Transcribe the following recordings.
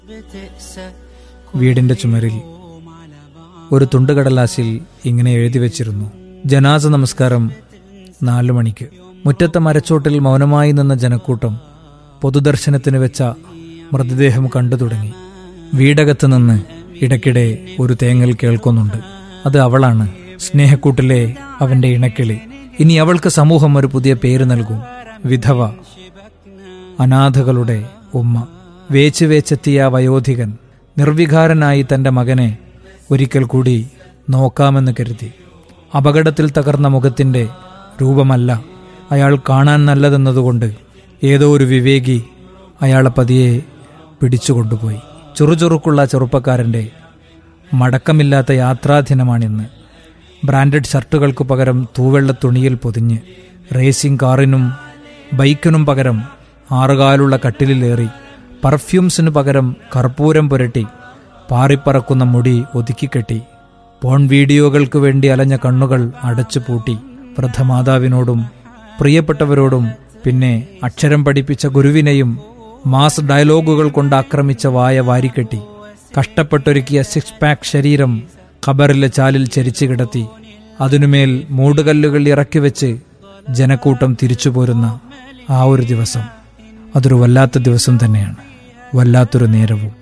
വീടിന്റെ ചുമരിൽ ഒരു തുണ്ടുകടലാസിൽ ഇങ്ങനെ എഴുതി വച്ചിരുന്നു ജനാസ നമസ്കാരം നാലു മണിക്ക് മുറ്റത്തെ മരച്ചോട്ടിൽ മൗനമായി നിന്ന ജനക്കൂട്ടം പൊതുദർശനത്തിന് വെച്ച മൃതദേഹം കണ്ടു തുടങ്ങി വീടകത്ത് നിന്ന് ഇടയ്ക്കിടെ ഒരു തേങ്ങൽ കേൾക്കുന്നുണ്ട് അത് അവളാണ് സ്നേഹക്കൂട്ടിലെ അവന്റെ ഇണക്കിളി ഇനി അവൾക്ക് സമൂഹം ഒരു പുതിയ പേര് നൽകും വിധവ അനാഥകളുടെ ഉമ്മ വേച്ച് വേച്ചെത്തിയ ആ വയോധികൻ നിർവികാരനായി തന്റെ മകനെ ഒരിക്കൽ കൂടി നോക്കാമെന്ന് കരുതി അപകടത്തിൽ തകർന്ന മുഖത്തിന്റെ രൂപമല്ല അയാൾ കാണാൻ നല്ലതെന്നതുകൊണ്ട് ഏതോ ഒരു വിവേകി അയാളെ പതിയെ പിടിച്ചുകൊണ്ടുപോയി ചുറുചുറുക്കുള്ള ചെറുപ്പക്കാരന്റെ മടക്കമില്ലാത്ത യാത്രാദിനമാണിന്ന് ബ്രാൻഡഡ് ഷർട്ടുകൾക്ക് പകരം തൂവെള്ള തുണിയിൽ പൊതിഞ്ഞ് റേസിംഗ് കാറിനും ബൈക്കിനും പകരം ആറുകാലുള്ള കട്ടിലിലേറി പെർഫ്യൂംസിനു പകരം കർപ്പൂരം പുരട്ടി പാറിപ്പറക്കുന്ന മുടി ഒതുക്കിക്കെട്ടി പോൺ വീഡിയോകൾക്ക് വേണ്ടി അലഞ്ഞ കണ്ണുകൾ അടച്ചുപൂട്ടി വൃദ്ധമാതാവിനോടും പ്രിയപ്പെട്ടവരോടും പിന്നെ അക്ഷരം പഠിപ്പിച്ച ഗുരുവിനെയും മാസ് ഡയലോഗുകൾ കൊണ്ട് ആക്രമിച്ച വായ വാരിക്കെട്ടി കഷ്ടപ്പെട്ടൊരുക്കിയ സിക്സ് പാക്ക് ശരീരം ഖബറിലെ ചാലിൽ ചരിച്ചു കിടത്തി അതിനുമേൽ മൂടുകല്ലുകൾ ഇറക്കി വെച്ച് ജനക്കൂട്ടം തിരിച്ചു പോരുന്ന ആ ഒരു ദിവസം അതൊരു വല്ലാത്ത ദിവസം തന്നെയാണ് വല്ലാത്തൊരു നേരവും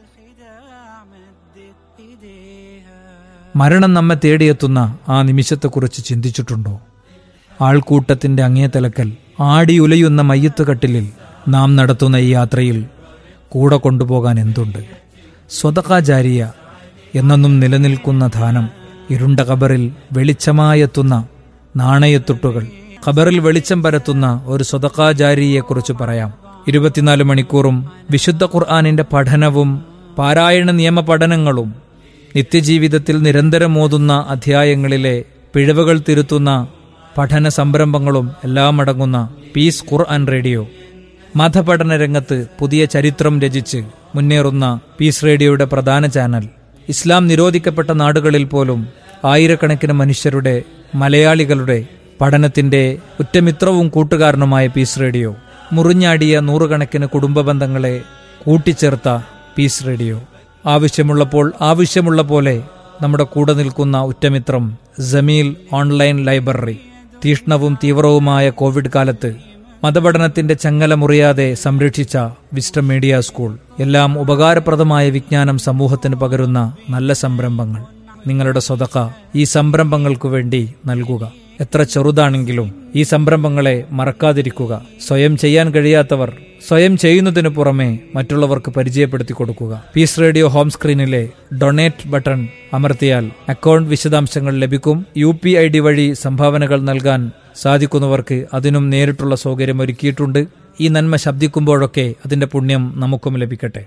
മരണം നമ്മെ തേടിയെത്തുന്ന ആ നിമിഷത്തെക്കുറിച്ച് ചിന്തിച്ചിട്ടുണ്ടോ ആൾക്കൂട്ടത്തിന്റെ അങ്ങേതലക്കൽ ആടിയുലയുന്ന മയ്യത്ത് കട്ടിലിൽ നാം നടത്തുന്ന ഈ യാത്രയിൽ കൂടെ കൊണ്ടുപോകാൻ എന്തുണ്ട് സ്വതകാചാരിയ എന്നെന്നും നിലനിൽക്കുന്ന ധാനം ഇരുണ്ട കബറിൽ വെളിച്ചമായെത്തുന്ന നാണയത്തുട്ടുകൾ ഖബറിൽ വെളിച്ചം പരത്തുന്ന ഒരു സ്വതകാചാരിയെക്കുറിച്ച് പറയാം ഇരുപത്തിനാല് മണിക്കൂറും വിശുദ്ധ ഖുർആാനിന്റെ പഠനവും പാരായണ നിയമ പഠനങ്ങളും നിത്യജീവിതത്തിൽ നിരന്തരം ഓതുന്ന അധ്യായങ്ങളിലെ പിഴവുകൾ തിരുത്തുന്ന പഠന സംരംഭങ്ങളും എല്ലാം അടങ്ങുന്ന പീസ് ഖുർആൻ റേഡിയോ മതപഠന രംഗത്ത് പുതിയ ചരിത്രം രചിച്ച് മുന്നേറുന്ന പീസ് റേഡിയോയുടെ പ്രധാന ചാനൽ ഇസ്ലാം നിരോധിക്കപ്പെട്ട നാടുകളിൽ പോലും ആയിരക്കണക്കിന് മനുഷ്യരുടെ മലയാളികളുടെ പഠനത്തിന്റെ ഉറ്റമിത്രവും കൂട്ടുകാരനുമായ പീസ് റേഡിയോ മുറിഞ്ഞാടിയ നൂറുകണക്കിന് കുടുംബ ബന്ധങ്ങളെ കൂട്ടിച്ചേർത്ത പീസ് റേഡിയോ ആവശ്യമുള്ളപ്പോൾ ആവശ്യമുള്ള പോലെ നമ്മുടെ കൂടെ നിൽക്കുന്ന ഉറ്റമിത്രം ജമീൽ ഓൺലൈൻ ലൈബ്രറി തീഷ്ണവും തീവ്രവുമായ കോവിഡ് കാലത്ത് മതപഠനത്തിന്റെ ചങ്ങല മുറിയാതെ സംരക്ഷിച്ച വിസ്റ്റം മീഡിയ സ്കൂൾ എല്ലാം ഉപകാരപ്രദമായ വിജ്ഞാനം സമൂഹത്തിന് പകരുന്ന നല്ല സംരംഭങ്ങൾ നിങ്ങളുടെ സ്വതക്ക ഈ സംരംഭങ്ങൾക്കു വേണ്ടി നൽകുക എത്ര ചെറുതാണെങ്കിലും ഈ സംരംഭങ്ങളെ മറക്കാതിരിക്കുക സ്വയം ചെയ്യാൻ കഴിയാത്തവർ സ്വയം ചെയ്യുന്നതിനു പുറമെ മറ്റുള്ളവർക്ക് പരിചയപ്പെടുത്തി കൊടുക്കുക പീസ് റേഡിയോ ഹോം സ്ക്രീനിലെ ഡൊണേറ്റ് ബട്ടൺ അമർത്തിയാൽ അക്കൗണ്ട് വിശദാംശങ്ങൾ ലഭിക്കും യു പി ഐ ഡി വഴി സംഭാവനകൾ നൽകാൻ സാധിക്കുന്നവർക്ക് അതിനും നേരിട്ടുള്ള സൗകര്യം ഒരുക്കിയിട്ടുണ്ട് ഈ നന്മ ശബ്ദിക്കുമ്പോഴൊക്കെ അതിന്റെ പുണ്യം നമുക്കും ലഭിക്കട്ടെ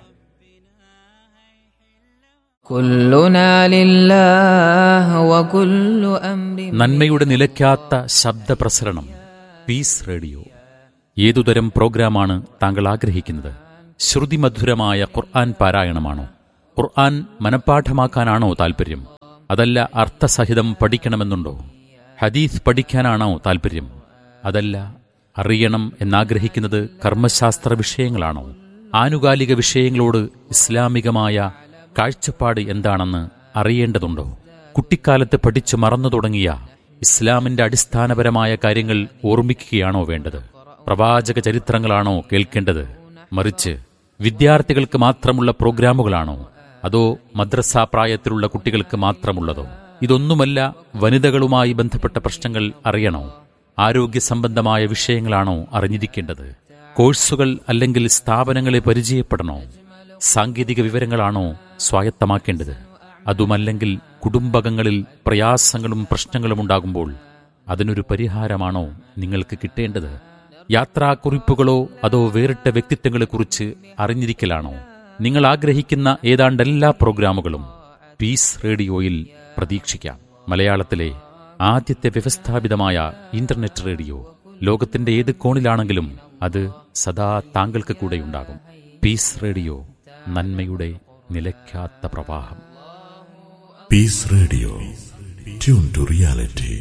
كلنا لله وكل أمر നന്മയുടെ നിലയ്ക്കാത്ത ശബ്ദപ്രസരണം പീസ് റേഡിയോ ഏതുതരം പ്രോഗ്രാമാണ് താങ്കൾ ആഗ്രഹിക്കുന്നത് ശ്രുതിമധുരമായ ഖുർആൻ പാരായണമാണോ ഖുർആൻ മനഃപ്പാഠമാക്കാനാണോ താൽപ്പര്യം അതല്ല അർത്ഥസഹിതം പഠിക്കണമെന്നുണ്ടോ ഹദീസ് പഠിക്കാനാണോ താൽപ്പര്യം അതല്ല അറിയണം എന്നാഗ്രഹിക്കുന്നത് കർമ്മശാസ്ത്ര വിഷയങ്ങളാണോ ആനുകാലിക വിഷയങ്ങളോട് ഇസ്ലാമികമായ കാഴ്ചപ്പാട് എന്താണെന്ന് അറിയേണ്ടതുണ്ടോ കുട്ടിക്കാലത്ത് പഠിച്ചു മറന്നു തുടങ്ങിയ ഇസ്ലാമിന്റെ അടിസ്ഥാനപരമായ കാര്യങ്ങൾ ഓർമ്മിക്കുകയാണോ വേണ്ടത് പ്രവാചക ചരിത്രങ്ങളാണോ കേൾക്കേണ്ടത് മറിച്ച് വിദ്യാർത്ഥികൾക്ക് മാത്രമുള്ള പ്രോഗ്രാമുകളാണോ അതോ മദ്രസ പ്രായത്തിലുള്ള കുട്ടികൾക്ക് മാത്രമുള്ളതോ ഇതൊന്നുമല്ല വനിതകളുമായി ബന്ധപ്പെട്ട പ്രശ്നങ്ങൾ അറിയണോ ആരോഗ്യ സംബന്ധമായ വിഷയങ്ങളാണോ അറിഞ്ഞിരിക്കേണ്ടത് കോഴ്സുകൾ അല്ലെങ്കിൽ സ്ഥാപനങ്ങളെ പരിചയപ്പെടണോ സാങ്കേതിക വിവരങ്ങളാണോ സ്വായത്തമാക്കേണ്ടത് അതുമല്ലെങ്കിൽ കുടുംബകങ്ങളിൽ പ്രയാസങ്ങളും പ്രശ്നങ്ങളും ഉണ്ടാകുമ്പോൾ അതിനൊരു പരിഹാരമാണോ നിങ്ങൾക്ക് കിട്ടേണ്ടത് യാത്രാക്കുറിപ്പുകളോ അതോ വേറിട്ട വ്യക്തിത്വങ്ങളെക്കുറിച്ച് അറിഞ്ഞിരിക്കലാണോ നിങ്ങൾ ആഗ്രഹിക്കുന്ന ഏതാണ്ട് എല്ലാ പ്രോഗ്രാമുകളും പീസ് റേഡിയോയിൽ പ്രതീക്ഷിക്കാം മലയാളത്തിലെ ആദ്യത്തെ വ്യവസ്ഥാപിതമായ ഇന്റർനെറ്റ് റേഡിയോ ലോകത്തിന്റെ ഏത് കോണിലാണെങ്കിലും അത് സദാ താങ്കൾക്ക് കൂടെയുണ്ടാകും പീസ് റേഡിയോ നന്മയുടെ നിലയ്ക്കാത്ത പ്രവാഹം Peace Radio. Tune to reality.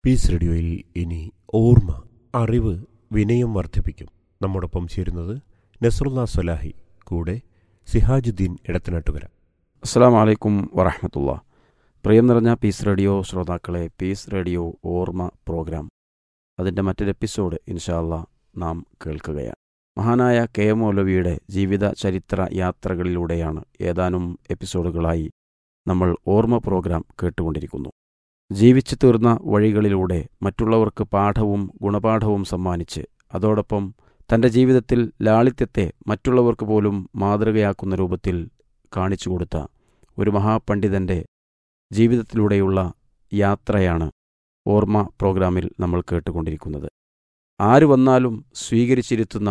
Peace റേഡിയോയിൽ ഇനി ഓർമ്മ അറിവ് വിനയം വർദ്ധിപ്പിക്കും നമ്മോടൊപ്പം ചേരുന്നത് നസറുല്ല സലാഹി കൂടെ സിഹാജുദ്ദീൻ ഇടത്തനാട്ടുകര അസ്സാം വലൈക്കും വറഹമത്തുള്ള പ്രിയം നിറഞ്ഞ പീസ് റേഡിയോ ശ്രോതാക്കളെ പീസ് റേഡിയോ ഓർമ്മ പ്രോഗ്രാം അതിൻ്റെ മറ്റൊരു എപ്പിസോഡ് ഇൻഷാല്ല നാം കേൾക്കുകയാണ് മഹാനായ കെ എം മൗലവിയുടെ ജീവിത ചരിത്ര യാത്രകളിലൂടെയാണ് ഏതാനും എപ്പിസോഡുകളായി നമ്മൾ ഓർമ്മ പ്രോഗ്രാം കേട്ടുകൊണ്ടിരിക്കുന്നു ജീവിച്ചു തീർന്ന വഴികളിലൂടെ മറ്റുള്ളവർക്ക് പാഠവും ഗുണപാഠവും സമ്മാനിച്ച് അതോടൊപ്പം തൻ്റെ ജീവിതത്തിൽ ലാളിത്യത്തെ മറ്റുള്ളവർക്ക് പോലും മാതൃകയാക്കുന്ന രൂപത്തിൽ കാണിച്ചു കൊടുത്ത ഒരു മഹാപണ്ഡിതൻ്റെ ജീവിതത്തിലൂടെയുള്ള യാത്രയാണ് ഓർമ്മ പ്രോഗ്രാമിൽ നമ്മൾ കേട്ടുകൊണ്ടിരിക്കുന്നത് ആര് വന്നാലും സ്വീകരിച്ചിരുത്തുന്ന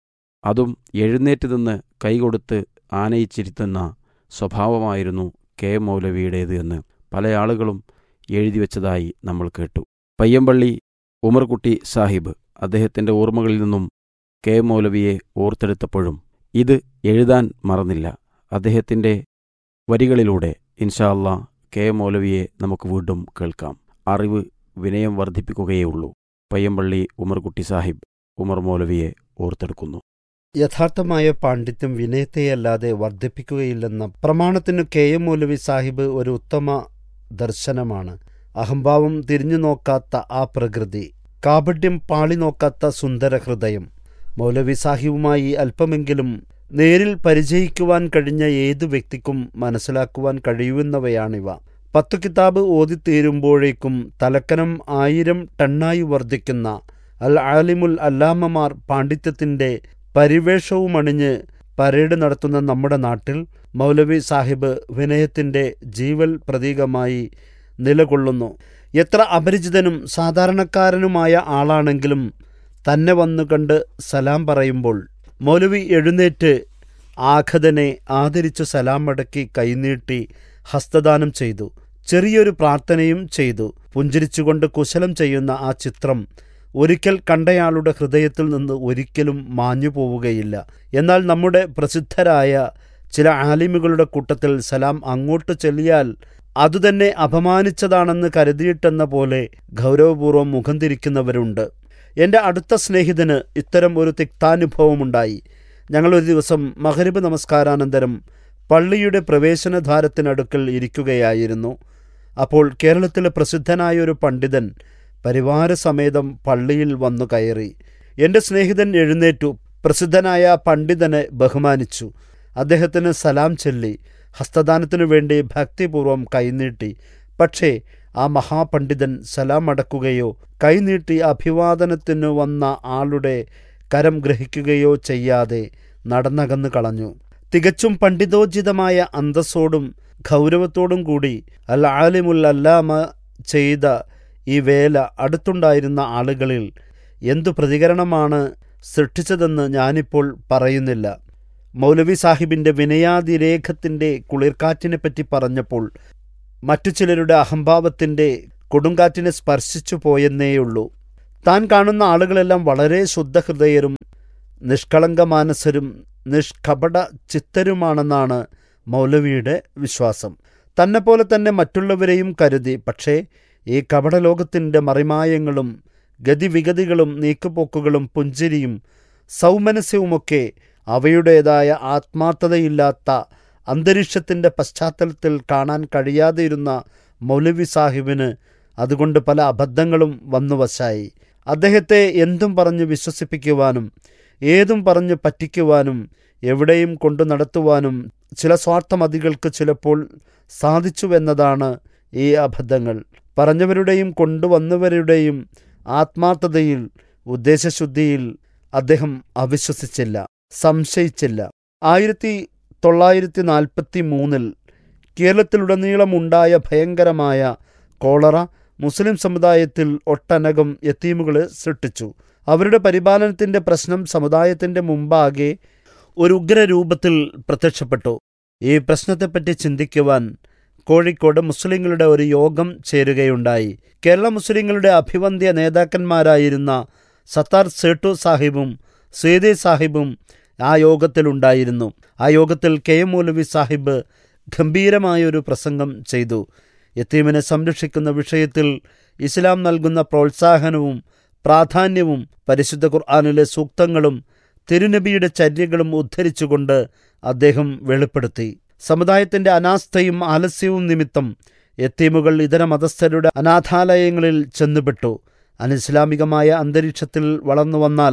അതും എഴുന്നേറ്റ് നിന്ന് കൈകൊടുത്ത് ആനയിച്ചിരുത്തുന്ന സ്വഭാവമായിരുന്നു കെ മൗലവിയുടേത് എന്ന് പല ആളുകളും എഴുതി വച്ചതായി നമ്മൾ കേട്ടു പയ്യമ്പള്ളി ഉമർകുട്ടി സാഹിബ് അദ്ദേഹത്തിൻ്റെ ഓർമ്മകളിൽ നിന്നും കെ മൗലവിയെ ഓർത്തെടുത്തപ്പോഴും ഇത് എഴുതാൻ മറന്നില്ല അദ്ദേഹത്തിൻ്റെ വരികളിലൂടെ ഇൻഷാല്ല കെ മൗലവിയെ നമുക്ക് വീണ്ടും കേൾക്കാം അറിവ് വിനയം വർദ്ധിപ്പിക്കുകയുള്ളൂ പയ്യമ്പള്ളി ഉമർകുട്ടി സാഹിബ് ഉമർ മൗലവിയെ ഓർത്തെടുക്കുന്നു യഥാർത്ഥമായ പാണ്ഡിത്യം വിനയത്തെയല്ലാതെ വർദ്ധിപ്പിക്കുകയില്ലെന്ന പ്രമാണത്തിന് കെ എം മൗലവി സാഹിബ് ഒരു ഉത്തമ ദർശനമാണ് അഹംഭാവം തിരിഞ്ഞു നോക്കാത്ത ആ പ്രകൃതി കാപട്യം പാളി നോക്കാത്ത സുന്ദര ഹൃദയം മൗലവി സാഹിബുമായി അല്പമെങ്കിലും നേരിൽ പരിചയിക്കുവാൻ കഴിഞ്ഞ ഏതു വ്യക്തിക്കും മനസ്സിലാക്കുവാൻ കഴിയുന്നവയാണിവ പത്തു കിതാബ് ഓതിത്തീരുമ്പോഴേക്കും തലക്കനം ആയിരം ടണ്ണായി വർദ്ധിക്കുന്ന അൽ ആലിമുൽ അല്ലാമമാർ പാണ്ഡിത്യത്തിന്റെ പരിവേഷവുമണിഞ്ഞ് പരേഡ് നടത്തുന്ന നമ്മുടെ നാട്ടിൽ മൗലവി സാഹിബ് വിനയത്തിന്റെ ജീവൽ പ്രതീകമായി നിലകൊള്ളുന്നു എത്ര അപരിചിതനും സാധാരണക്കാരനുമായ ആളാണെങ്കിലും തന്നെ വന്നു കണ്ട് സലാം പറയുമ്പോൾ മൗലവി എഴുന്നേറ്റ് ആഖതനെ ആദരിച്ചു സലാം മടക്കി കൈനീട്ടി ഹസ്തദാനം ചെയ്തു ചെറിയൊരു പ്രാർത്ഥനയും ചെയ്തു പുഞ്ചിരിച്ചുകൊണ്ട് കുശലം ചെയ്യുന്ന ആ ചിത്രം ഒരിക്കൽ കണ്ടയാളുടെ ഹൃദയത്തിൽ നിന്ന് ഒരിക്കലും മാഞ്ഞു പോവുകയില്ല എന്നാൽ നമ്മുടെ പ്രസിദ്ധരായ ചില ആലിമുകളുടെ കൂട്ടത്തിൽ സലാം അങ്ങോട്ട് ചെല്ലിയാൽ അതുതന്നെ അപമാനിച്ചതാണെന്ന് കരുതിയിട്ടെന്ന പോലെ ഗൗരവപൂർവ്വം മുഖം തിരിക്കുന്നവരുണ്ട് എൻ്റെ അടുത്ത സ്നേഹിതന് ഇത്തരം ഒരു തിക്താനുഭവമുണ്ടായി ഞങ്ങളൊരു ദിവസം മഹരിബ് നമസ്കാരാനന്തരം പള്ളിയുടെ പ്രവേശനദ്വാരത്തിനടുക്കൽ ഇരിക്കുകയായിരുന്നു അപ്പോൾ കേരളത്തിലെ പ്രസിദ്ധനായ ഒരു പണ്ഡിതൻ പരിവാരസമേതം പള്ളിയിൽ വന്നു കയറി എൻ്റെ സ്നേഹിതൻ എഴുന്നേറ്റു പ്രസിദ്ധനായ പണ്ഡിതനെ ബഹുമാനിച്ചു അദ്ദേഹത്തിന് സലാം ചൊല്ലി ഹസ്തദാനത്തിനു വേണ്ടി ഭക്തിപൂർവം കൈനീട്ടി പക്ഷേ ആ മഹാപണ്ഡിതൻ സലാം അടക്കുകയോ കൈനീട്ടി അഭിവാദനത്തിനു വന്ന ആളുടെ കരം ഗ്രഹിക്കുകയോ ചെയ്യാതെ നടന്നകന്നു കളഞ്ഞു തികച്ചും പണ്ഡിതോചിതമായ അന്തസ്സോടും ഗൗരവത്തോടും കൂടി അൽ ആലിമുൽ അല്ലാമ ചെയ്ത ഈ വേല അടുത്തുണ്ടായിരുന്ന ആളുകളിൽ എന്തു പ്രതികരണമാണ് സൃഷ്ടിച്ചതെന്ന് ഞാനിപ്പോൾ പറയുന്നില്ല മൗലവി സാഹിബിൻ്റെ വിനയാതിരേഖത്തിൻ്റെ കുളിർക്കാറ്റിനെപ്പറ്റി പറഞ്ഞപ്പോൾ മറ്റു ചിലരുടെ അഹംഭാവത്തിൻ്റെ കൊടുങ്കാറ്റിനെ സ്പർശിച്ചു പോയെന്നേയുള്ളൂ താൻ കാണുന്ന ആളുകളെല്ലാം വളരെ ശുദ്ധഹൃദയരും നിഷ്കളങ്കമാനസരും നിഷ്കപട ചിത്തരുമാണെന്നാണ് മൗലവിയുടെ വിശ്വാസം തന്നെപ്പോലെ തന്നെ മറ്റുള്ളവരെയും കരുതി പക്ഷേ ഈ കപടലോകത്തിൻ്റെ മറിമായങ്ങളും ഗതിവിഗതികളും നീക്കുപോക്കുകളും പുഞ്ചിരിയും സൗമനസ്യവുമൊക്കെ അവയുടേതായ ആത്മാർത്ഥതയില്ലാത്ത അന്തരീക്ഷത്തിൻ്റെ പശ്ചാത്തലത്തിൽ കാണാൻ കഴിയാതെയിരുന്ന മൗലവി സാഹിബിന് അതുകൊണ്ട് പല അബദ്ധങ്ങളും വന്നു വശായി അദ്ദേഹത്തെ എന്തും പറഞ്ഞ് വിശ്വസിപ്പിക്കുവാനും ഏതും പറഞ്ഞ് പറ്റിക്കുവാനും എവിടെയും കൊണ്ടു നടത്തുവാനും ചില സ്വാർത്ഥമതികൾക്ക് ചിലപ്പോൾ സാധിച്ചുവെന്നതാണ് ഈ അബദ്ധങ്ങൾ പറഞ്ഞവരുടെയും കൊണ്ടുവന്നവരുടെയും ആത്മാർത്ഥതയിൽ ഉദ്ദേശശുദ്ധിയിൽ അദ്ദേഹം അവിശ്വസിച്ചില്ല സംശയിച്ചില്ല ആയിരത്തി തൊള്ളായിരത്തി നാൽപ്പത്തി മൂന്നിൽ കേരളത്തിലുടനീളമുണ്ടായ ഭയങ്കരമായ കോളറ മുസ്ലിം സമുദായത്തിൽ ഒട്ടനകം യത്തീമുകളെ സൃഷ്ടിച്ചു അവരുടെ പരിപാലനത്തിൻ്റെ പ്രശ്നം സമുദായത്തിൻ്റെ മുമ്പാകെ ഒരു ഉഗ്രരൂപത്തിൽ പ്രത്യക്ഷപ്പെട്ടു ഈ പ്രശ്നത്തെപ്പറ്റി ചിന്തിക്കുവാൻ കോഴിക്കോട് മുസ്ലിങ്ങളുടെ ഒരു യോഗം ചേരുകയുണ്ടായി കേരള മുസ്ലിങ്ങളുടെ അഭിവന്ധ്യ നേതാക്കന്മാരായിരുന്ന സത്താർ സേട്ടു സാഹിബും സേദി സാഹിബും ആ യോഗത്തിലുണ്ടായിരുന്നു ആ യോഗത്തിൽ കെ എം മൗലവി സാഹിബ് ഗംഭീരമായൊരു പ്രസംഗം ചെയ്തു യത്തീമിനെ സംരക്ഷിക്കുന്ന വിഷയത്തിൽ ഇസ്ലാം നൽകുന്ന പ്രോത്സാഹനവും പ്രാധാന്യവും പരിശുദ്ധ ഖുർആാനിലെ സൂക്തങ്ങളും തിരുനബിയുടെ ചര്യകളും ഉദ്ധരിച്ചുകൊണ്ട് അദ്ദേഹം വെളിപ്പെടുത്തി സമുദായത്തിന്റെ അനാസ്ഥയും ആലസ്യവും നിമിത്തം എത്തീമുകൾ ഇതര മതസ്ഥരുടെ അനാഥാലയങ്ങളിൽ ചെന്നുപെട്ടു അനിസ്ലാമികമായ അന്തരീക്ഷത്തിൽ വളർന്നു വന്നാൽ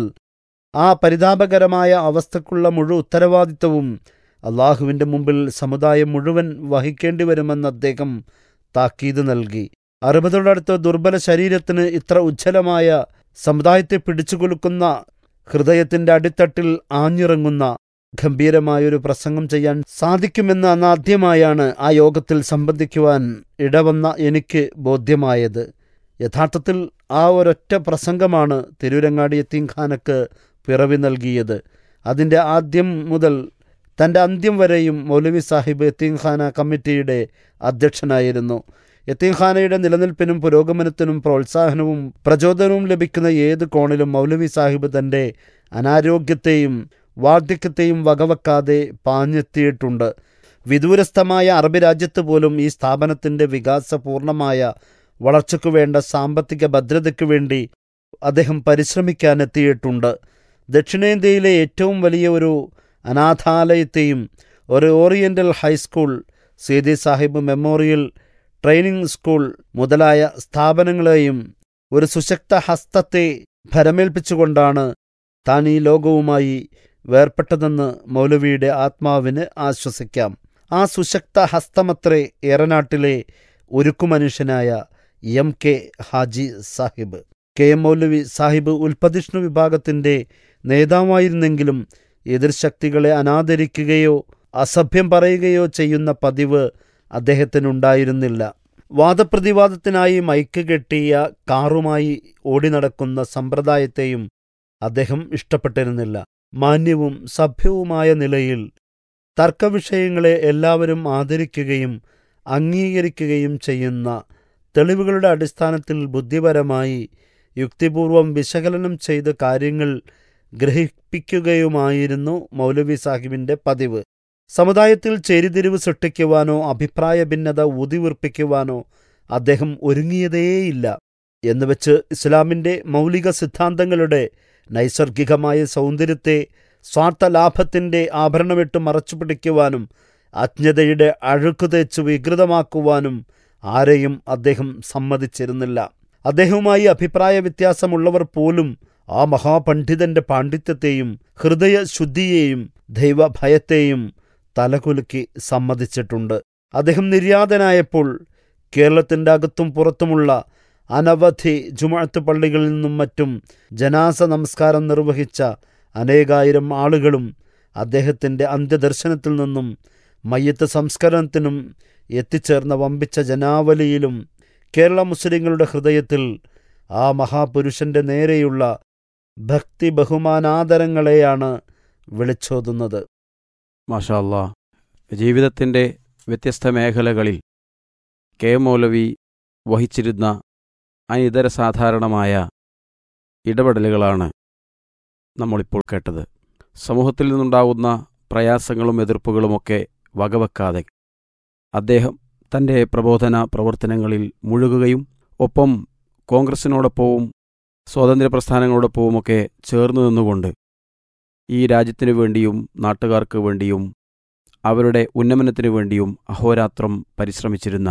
ആ പരിതാപകരമായ അവസ്ഥക്കുള്ള മുഴു ഉത്തരവാദിത്വവും അള്ളാഹുവിന്റെ മുമ്പിൽ സമുദായം മുഴുവൻ വഹിക്കേണ്ടി വരുമെന്ന് അദ്ദേഹം താക്കീത് നൽകി അറുപതോടടുത്ത് ദുർബല ശരീരത്തിന് ഇത്ര ഉജ്ജ്വലമായ സമുദായത്തെ പിടിച്ചുകൊടുക്കുന്ന ഹൃദയത്തിന്റെ അടിത്തട്ടിൽ ആഞ്ഞിറങ്ങുന്ന ഗംഭീരമായൊരു പ്രസംഗം ചെയ്യാൻ സാധിക്കുമെന്ന് അന്നാദ്യമായാണ് ആ യോഗത്തിൽ സംബന്ധിക്കുവാൻ ഇടവന്ന എനിക്ക് ബോധ്യമായത് യഥാർത്ഥത്തിൽ ആ ഒരൊറ്റ പ്രസംഗമാണ് തിരൂരങ്ങാടി യത്തീംഖാനക്ക് പിറവി നൽകിയത് അതിൻ്റെ ആദ്യം മുതൽ തൻ്റെ അന്ത്യം വരെയും മൗലവി സാഹിബ് യത്തീംഖാന കമ്മിറ്റിയുടെ അധ്യക്ഷനായിരുന്നു യത്തീംഖാനയുടെ നിലനിൽപ്പിനും പുരോഗമനത്തിനും പ്രോത്സാഹനവും പ്രചോദനവും ലഭിക്കുന്ന ഏത് കോണിലും മൗലവി സാഹിബ് തൻ്റെ അനാരോഗ്യത്തെയും വാർദ്ധക്യത്തെയും വകവെക്കാതെ പാഞ്ഞെത്തിയിട്ടുണ്ട് വിദൂരസ്ഥമായ അറബ് രാജ്യത്ത് പോലും ഈ സ്ഥാപനത്തിൻ്റെ വികാസപൂർണമായ വളർച്ചയ്ക്കു വേണ്ട സാമ്പത്തിക ഭദ്രതയ്ക്കു വേണ്ടി അദ്ദേഹം പരിശ്രമിക്കാനെത്തിയിട്ടുണ്ട് ദക്ഷിണേന്ത്യയിലെ ഏറ്റവും വലിയ ഒരു അനാഥാലയത്തെയും ഒരു oriental high school Seethi Sahib memorial training school മുതലായ സ്ഥാപനങ്ങളെയും ഒരു സുശക്ത ഹസ്തത്തെ ഭരമേൽപ്പിച്ചുകൊണ്ടാണ് താൻ ഈ ലോകവുമായി വേർപെട്ടതെന്ന് മൗലവിയുടെ ആത്മാവിന് ആശ്വസിക്കാം ആ സുശക്ത ഹസ്തമത്രേ ഏറനാട്ടിലെ ഉരുക്കുമനുഷ്യനായ M K Haji Sahib K M Maulavi Sahib ഉൽപ്പതിഷ്ണു വിഭാഗത്തിന്റെ നേതാവായിരുന്നെങ്കിലും എതിർശക്തികളെ അനാദരിക്കുകയോ അസഭ്യം പറയുകയോ ചെയ്യുന്ന പതിവ് അദ്ദേഹത്തിനുണ്ടായിരുന്നില്ല വാദപ്രതിവാദത്തിനായി മൈക്ക് കെട്ടിയ കാറുമായി ഓടി നടക്കുന്ന സമ്പ്രദായത്തെയും അദ്ദേഹം ഇഷ്ടപ്പെട്ടിരുന്നില്ല മാന്യവും സഭ്യവുമായ നിലയിൽ തർക്കവിഷയങ്ങളെ എല്ലാവരും ആദരിക്കുകയും അംഗീകരിക്കുകയും ചെയ്യുന്ന തെളിവുകളുടെ അടിസ്ഥാനത്തിൽ ബുദ്ധിപരമായി യുക്തിപൂർവം വിശകലനം ചെയ്ത് കാര്യങ്ങൾ ഗ്രഹിപ്പിക്കുകയുമായിരുന്നു മൗലവി സാഹിബിന്റെ പതിവ് സമുദായത്തിൽ ചേരിതിരിവ് സൃഷ്ടിക്കുവാനോ അഭിപ്രായ ഭിന്നത ഊതിവീർപ്പിക്കുവാനോ അദ്ദേഹം ഒരുങ്ങിയതേയില്ല എന്നുവെച്ച് ഇസ്ലാമിന്റെ മൗലിക സിദ്ധാന്തങ്ങളുടെ നൈസർഗികമായ സൗന്ദര്യത്തെ സ്വാർത്ഥലാഭത്തിന്റെ ആഭരണമിട്ട് മറച്ചുപിടിക്കുവാനും അജ്ഞതയുടെ അഴുക്കു തേച്ച് വികൃതമാക്കുവാനും ആരെയും അദ്ദേഹം സമ്മതിച്ചിരുന്നില്ല അദ്ദേഹവുമായി അഭിപ്രായ വ്യത്യാസമുള്ളവർ പോലും ആ മഹാപണ്ഡിതന്റെ പാണ്ഡിത്യത്തെയും ഹൃദയശുദ്ധിയെയും ദൈവഭയത്തെയും തലകുലുക്കി സമ്മതിച്ചിട്ടുണ്ട് അദ്ദേഹം നിര്യാതനായപ്പോൾ കേരളത്തിൻ്റെ അകത്തും പുറത്തുമുള്ള അനവധി ജുമാഅത്ത് പള്ളികളിൽ നിന്നും മറ്റും ജനാസ നമസ്കാരം നിർവഹിച്ച അനേകായിരം ആളുകളും അദ്ദേഹത്തിൻ്റെ അന്ത്യദർശനത്തിൽ നിന്നും മയ്യത്ത് സംസ്കരണത്തിനും എത്തിച്ചേർന്ന വമ്പിച്ച ജനാവലിയിലും കേരള മുസ്ലിങ്ങളുടെ ഹൃദയത്തിൽ ആ മഹാപുരുഷന്റെ നേരെയുള്ള ഭക്തി ബഹുമാനാദരങ്ങളെയാണ് വിളിച്ചോതുന്നത് മാഷാ അല്ലാ ജീവിതത്തിൻ്റെ വ്യത്യസ്ത മേഖലകളിൽ കെ മൗലവി വഹിച്ചിരുന്ന അനിതര സാധാരണമായ ഇടപെടലുകളാണ് നമ്മളിപ്പോൾ കേട്ടത് സമൂഹത്തിൽ നിന്നുണ്ടാകുന്ന പ്രയാസങ്ങളും എതിർപ്പുകളുമൊക്കെ വകവെക്കാതെ അദ്ദേഹം തൻ്റെ പ്രബോധന പ്രവർത്തനങ്ങളിൽ മുഴുകുകയും ഒപ്പം കോൺഗ്രസിനോടൊപ്പവും സ്വാതന്ത്ര്യ പ്രസ്ഥാനങ്ങളോടൊപ്പവുമൊക്കെ ചേർന്ന് നിന്നുകൊണ്ട് ഈ രാജ്യത്തിനു വേണ്ടിയും നാട്ടുകാർക്ക് വേണ്ടിയും അവരുടെ ഉന്നമനത്തിനു വേണ്ടിയും അഹോരാത്രം പരിശ്രമിച്ചിരുന്ന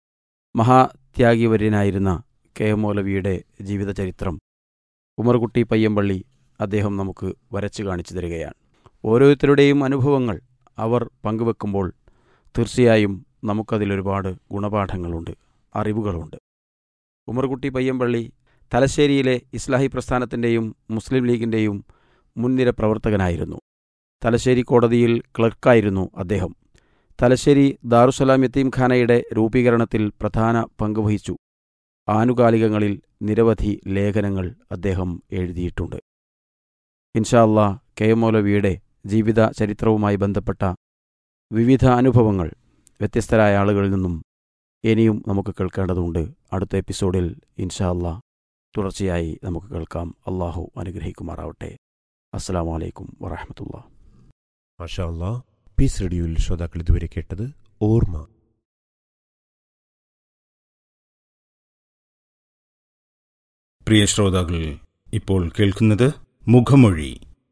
മഹാത്യാഗിവര്യനായിരുന്ന കെ എം മൗലവിയുടെ ജീവിതചരിത്രം ഉമർകുട്ടി പയ്യമ്പള്ളി അദ്ദേഹം നമുക്ക് വരച്ചു കാണിച്ചു തരികയാണ് ഓരോരുത്തരുടെയും അനുഭവങ്ങൾ അവർ പങ്കുവെക്കുമ്പോൾ തീർച്ചയായും നമുക്കതിലൊരുപാട് ഗുണപാഠങ്ങളുണ്ട് അറിവുകളുണ്ട് ഉമർകുട്ടി പയ്യമ്പള്ളി തലശ്ശേരിയിലെ ഇസ്ലാഹി പ്രസ്ഥാനത്തിൻ്റെയും മുസ്ലിം ലീഗിൻ്റെയും മുൻനിര പ്രവർത്തകനായിരുന്നു തലശ്ശേരി കോടതിയിൽ ക്ലർക്കായിരുന്നു അദ്ദേഹം തലശ്ശേരി ദാറുസലാം യത്തീംഖാനയുടെ രൂപീകരണത്തിൽ പ്രധാന പങ്കുവഹിച്ചു ആനുകാലികങ്ങളിൽ നിരവധി ലേഖനങ്ങൾ അദ്ദേഹം എഴുതിയിട്ടുണ്ട് ഇൻഷാല്ലാ കെ എം മൗലവിയുടെ ജീവിത ചരിത്രവുമായി ബന്ധപ്പെട്ട വിവിധ അനുഭവങ്ങൾ വ്യത്യസ്തരായ ആളുകളിൽ നിന്നും ഇനിയും നമുക്ക് കേൾക്കേണ്ടതുണ്ട് അടുത്ത എപ്പിസോഡിൽ ഇൻഷാല്ലാ തുടർച്ചയായി നമുക്ക് കേൾക്കാം അള്ളാഹു അനുഗ്രഹിക്കുമാറാവട്ടെ അസ്സാം വലൈക്കും വറഹമത്തുള്ള മാഷാ അല്ലാ പീസ് റേഡിയോയിൽ ശ്രോതാക്കൾ ഇതുവരെ കേട്ടത് ഓർമ്മ പ്രിയ ശ്രോതാക്കൾ ഇപ്പോൾ കേൾക്കുന്നത് മുഖമൊഴി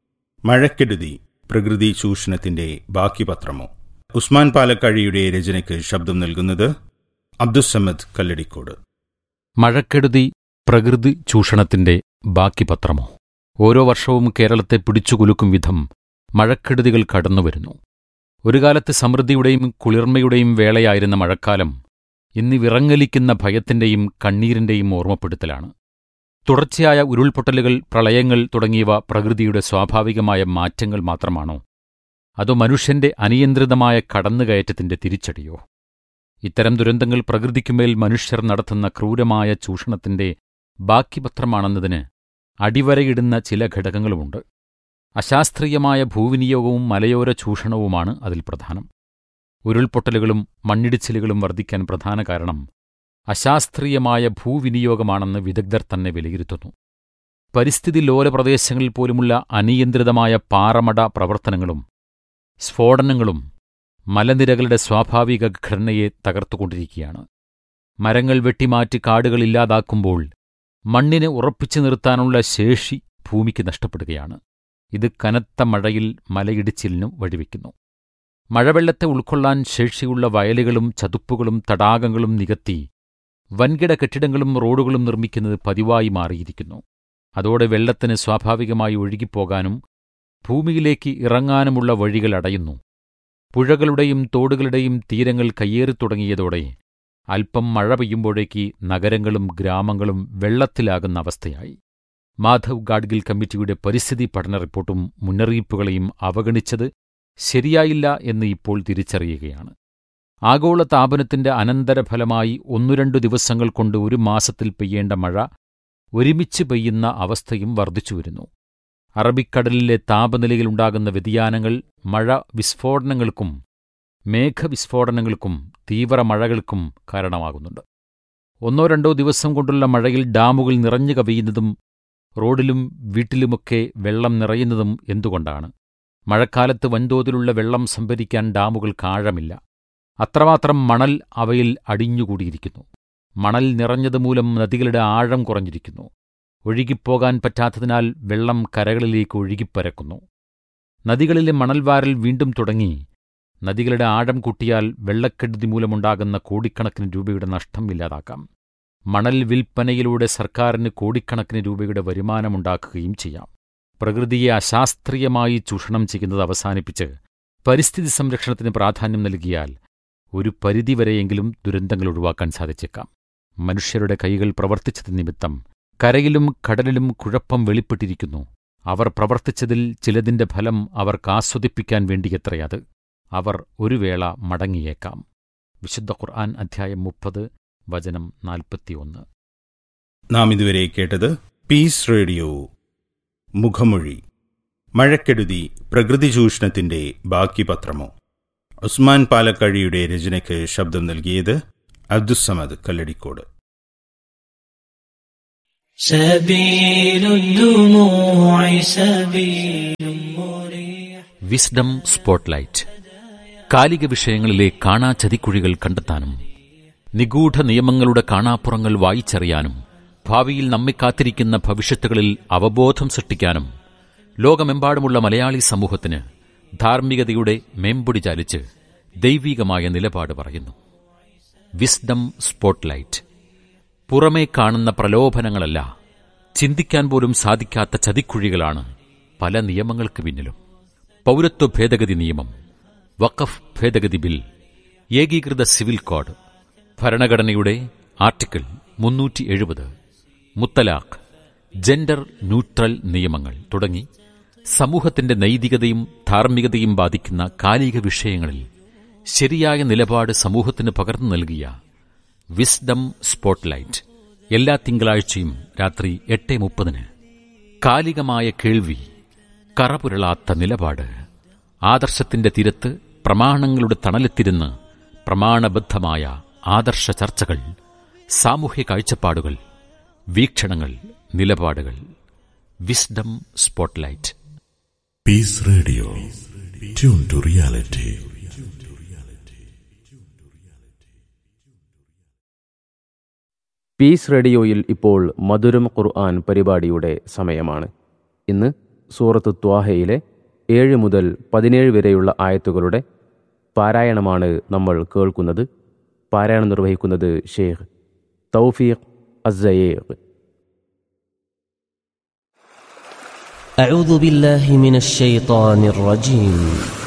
മഴക്കെടുതി പ്രകൃതി ചൂഷണത്തിന്റെ ബാക്കി പത്രമോ ഉസ്മാൻ പാലക്കാഴിയുടെ രചനയ്ക്ക് ശബ്ദം നൽകുന്നത് അബ്ദുസമ്മദ് കല്ലടിക്കോട് മഴക്കെടുതി പ്രകൃതി ചൂഷണത്തിന്റെ ബാക്കി പത്രമോ ഓരോ വർഷവും കേരളത്തെ പിടിച്ചുകുലുക്കും വിധം മഴക്കെടുതികൾ കടന്നുവരുന്നു ഒരു കാലത്ത് സമൃദ്ധിയുടെയും കുളിർമയുടെയും വേളയായിരുന്ന മഴക്കാലം ഇന്ന് വിറങ്ങലിക്കുന്ന ഭയത്തിന്റെയും കണ്ണീരിന്റെയും ഓർമ്മപ്പെടുത്തലാണ് തുടർച്ചയായ ഉരുൾപൊട്ടലുകൾ പ്രളയങ്ങൾ തുടങ്ങിയവ പ്രകൃതിയുടെ സ്വാഭാവികമായ മാറ്റങ്ങൾ മാത്രമാണോ അതോ മനുഷ്യന്റെ അനിയന്ത്രിതമായ കടന്നുകയറ്റത്തിന്റെ തിരിച്ചടിയോ ഇത്തരം ദുരന്തങ്ങൾ പ്രകൃതിക്കുമേൽ മനുഷ്യർ നടത്തുന്ന ക്രൂരമായ ചൂഷണത്തിന്റെ ബാക്കിപത്രമാണെന്നതിന് അടിവരയിടുന്ന ചില ഘടകങ്ങളുമുണ്ട് അശാസ്ത്രീയമായ ഭൂവിനിയോഗവും മലയോര ചൂഷണവുമാണ് അതിൽ പ്രധാനം ഉരുൾപൊട്ടലുകളും മണ്ണിടിച്ചിലുകളും വർദ്ധിക്കാൻ പ്രധാന കാരണം അശാസ്ത്രീയമായ ഭൂവിനിയോഗമാണെന്ന് വിദഗ്ധർ തന്നെ വിലയിരുത്തുന്നു പരിസ്ഥിതി ലോല പ്രദേശങ്ങളിൽ പോലുമുള്ള അനിയന്ത്രിതമായ പാറമട പ്രവർത്തനങ്ങളും സ്ഫോടനങ്ങളും മലനിരകളുടെ സ്വാഭാവിക ഘടനയെ തകർത്തുകൊണ്ടിരിക്കുകയാണ് മരങ്ങൾ വെട്ടിമാറ്റി കാടുകൾ ഇല്ലാതാക്കുമ്പോൾ മണ്ണിനെ ഉറപ്പിച്ചു നിർത്താനുള്ള ശേഷി ഭൂമിക്ക് നഷ്ടപ്പെടുകയാണ് ഇത് കനത്ത മഴയിൽ മലയിടിച്ചിലിനു വഴിവെക്കുന്നു മഴവെള്ളത്തെ ഉൾക്കൊള്ളാൻ ശേഷിയുള്ള വയലുകളും ചതുപ്പുകളും തടാകങ്ങളും നികത്തി വൻകിട കെട്ടിടങ്ങളും റോഡുകളും നിർമ്മിക്കുന്നത് പതിവായി മാറിയിരിക്കുന്നു അതോടെ വെള്ളത്തിന് സ്വാഭാവികമായി ഒഴുകിപ്പോകാനും ഭൂമിയിലേക്ക് ഇറങ്ങാനുമുള്ള വഴികൾ അടയുന്നു പുഴകളുടെയും തോടുകളുടെയും തീരങ്ങൾ കയ്യേറിത്തുടങ്ങിയതോടെ അല്പം മഴ പെയ്യുമ്പോഴേക്ക് നഗരങ്ങളും ഗ്രാമങ്ങളും വെള്ളത്തിലാകുന്ന അവസ്ഥയായി മാധവ് ഗാഡ്ഗിൽ കമ്മിറ്റിയുടെ പരിസ്ഥിതി പഠന റിപ്പോർട്ടും മുന്നറിയിപ്പുകളെയും അവഗണിച്ചത് ശരിയായില്ല എന്ന് ഇപ്പോൾ തിരിച്ചറിയുകയാണ് ആഗോള താപനത്തിന്റെ അനന്തരഫലമായി ഒന്നു രണ്ടു ദിവസങ്ങൾ കൊണ്ട് ഒരു മാസത്തിൽ പെയ്യേണ്ട മഴ ഒരുമിച്ച് പെയ്യുന്ന അവസ്ഥയും വർദ്ധിച്ചുവരുന്നു അറബിക്കടലിലെ താപനിലയിലുണ്ടാകുന്ന വ്യതിയാനങ്ങൾ മഴ വിസ്ഫോടനങ്ങൾക്കും മേഘവിസ്ഫോടനങ്ങൾക്കും തീവ്രമഴകൾക്കും കാരണമാകുന്നുണ്ട് ഒന്നോ രണ്ടോ ദിവസം കൊണ്ടുള്ള മഴയിൽ ഡാമുകൾ നിറഞ്ഞു കവിയുന്നതും റോഡിലും വീട്ടിലുമൊക്കെ വെള്ളം നിറയുന്നതും എന്തുകൊണ്ടാണ് മഴക്കാലത്ത് വൻതോതിലുള്ള വെള്ളം സംഭരിക്കാൻ ഡാമുകൾക്ക് ആഴമില്ല അത്രമാത്രം മണൽ അവയിൽ അടിഞ്ഞുകൂടിയിരിക്കുന്നു മണൽ നിറഞ്ഞതുമൂലം നദികളുടെ ആഴം കുറഞ്ഞിരിക്കുന്നു ഒഴുകിപ്പോകാൻ പറ്റാത്തതിനാൽ വെള്ളം കരകളിലേക്ക് ഒഴുകിപ്പരക്കുന്നു നദികളിലെ മണൽവാരൽ വീണ്ടും തുടങ്ങി നദികളുടെ ആഴം കൂട്ടിയാൽ വെള്ളക്കെടുതി മൂലമുണ്ടാകുന്ന കോടിക്കണക്കിന് രൂപയുടെ നഷ്ടം ഇല്ലാതാക്കാം മണൽ വിൽപ്പനയിലൂടെ സർക്കാരിന് കോടിക്കണക്കിന് രൂപയുടെ വരുമാനമുണ്ടാക്കുകയും ചെയ്യാം പ്രകൃതിയെ അശാസ്ത്രീയമായി ചൂഷണം ചെയ്യുന്നത് അവസാനിപ്പിച്ച് പരിസ്ഥിതി സംരക്ഷണത്തിന് പ്രാധാന്യം നൽകിയാൽ ഒരു പരിധിവരെയെങ്കിലും ദുരന്തങ്ങൾ ഒഴിവാക്കാൻ സാധിച്ചേക്കാം മനുഷ്യരുടെ കൈകൾ പ്രവർത്തിച്ചത് നിമിത്തം കരയിലും കടലിലും കുഴപ്പം വെളിപ്പെട്ടിരിക്കുന്നു അവർ പ്രവർത്തിച്ചതിൽ ചിലതിന്റെ ഫലം അവർക്ക് ആസ്വദിപ്പിക്കാൻ വേണ്ടിയത്രയത് അവർ ഒരു വേള മടങ്ങിയേക്കാം വിശുദ്ധ ഖുർആൻ അധ്യായം മുപ്പത് വചനം നാൽപ്പത്തിയൊന്ന് നാം ഇതുവരെ കേട്ടത് പീസ് റേഡിയോ മുഖമൊഴി മഴക്കെടുതി പ്രകൃതി ചൂഷണത്തിന്റെ ബാക്കി പത്രമോ ഉസ്മാൻ പാലക്കാഴിയുടെ രചനയ്ക്ക് ശബ്ദം നൽകിയത് അബ്ദുസമദ് കല്ലടിക്കോട് سبيل الدموع سبيل مريح വിസ്ഡം സ്പോട്ട്ലൈറ്റ് കാലിക വിഷയങ്ങളിലെ കാണാചതിക്കുഴികൾ കണ്ടെത്താനും നിഗൂഢ നിയമങ്ങളുടെ കാണാപ്പുറങ്ങൾ വായിച്ചറിയാനും ഭാവിയിൽ നമ്മെ കാത്തിരിക്കുന്ന ഭവിഷ്യത്തുകളിൽ അവബോധം സൃഷ്ടിക്കാനും ലോകമെമ്പാടുമുള്ള മലയാളി സമൂഹത്തിന് ധാർമ്മികതയുടെ മേമ്പൊടി ചാലിച്ച് ദൈവീകമായ നിലപാട് പറയുന്നു വിസ്ഡം സ്പോട്ട്ലൈറ്റ് പുറമേ കാണുന്ന പ്രലോഭനങ്ങളല്ല ചിന്തിക്കാൻ പോലും സാധിക്കാത്ത ചതിക്കുഴികളാണ് പല നിയമങ്ങൾക്ക് പിന്നിലും പൗരത്വ ഭേദഗതി നിയമം വഖഫ് ഭേദഗതി ബിൽ ഏകീകൃത സിവിൽ കോഡ് ഭരണഘടനയുടെ ആർട്ടിക്കിൾ മുന്നൂറ്റി എഴുപത് മുത്തലാഖ് ജെൻഡർ ന്യൂട്രൽ നിയമങ്ങൾ തുടങ്ങി സമൂഹത്തിന്റെ നൈതികതയും ധാർമ്മികതയും ബാധിക്കുന്ന കാലിക വിഷയങ്ങളിൽ ശരിയായ നിലപാട് സമൂഹത്തിന് പകർന്നു നൽകിയ വിസ്ഡം സ്പോട്ട്ലൈറ്റ് എല്ലാ തിങ്കളാഴ്ചയും രാത്രി എട്ട് മുപ്പതിന് കാലികമായ കേൾവി കറപുരളാത്ത നിലപാട് ആദർശത്തിന്റെ തിരത്ത് പ്രമാണങ്ങളുടെ തണലെത്തിരുന്ന് പ്രമാണബദ്ധമായ ആദർശ ചർച്ചകൾ സാമൂഹ്യ കാഴ്ചപ്പാടുകൾ വീക്ഷണങ്ങൾ നിലപാടുകൾ wisdom spotlight Peace Radio. Tune to reality. Peace റേഡിയോയിൽ ഇപ്പോൾ മധുരം ഖുർആൻ പരിപാടിയുടെ സമയമാണ് ഇന്ന് സൂറത്ത് ത്വാഹയിലെ ഏഴ് മുതൽ പതിനേഴ് വരെയുള്ള ആയത്തുകളുടെ പാരായണമാണ് നമ്മൾ കേൾക്കുന്നത് പാരായണം നിർവഹിക്കുന്നത് ഷെയ്ഖ് തൗഫീഖ് അസയേഖ് أعوذ بالله من الشيطان الرجيم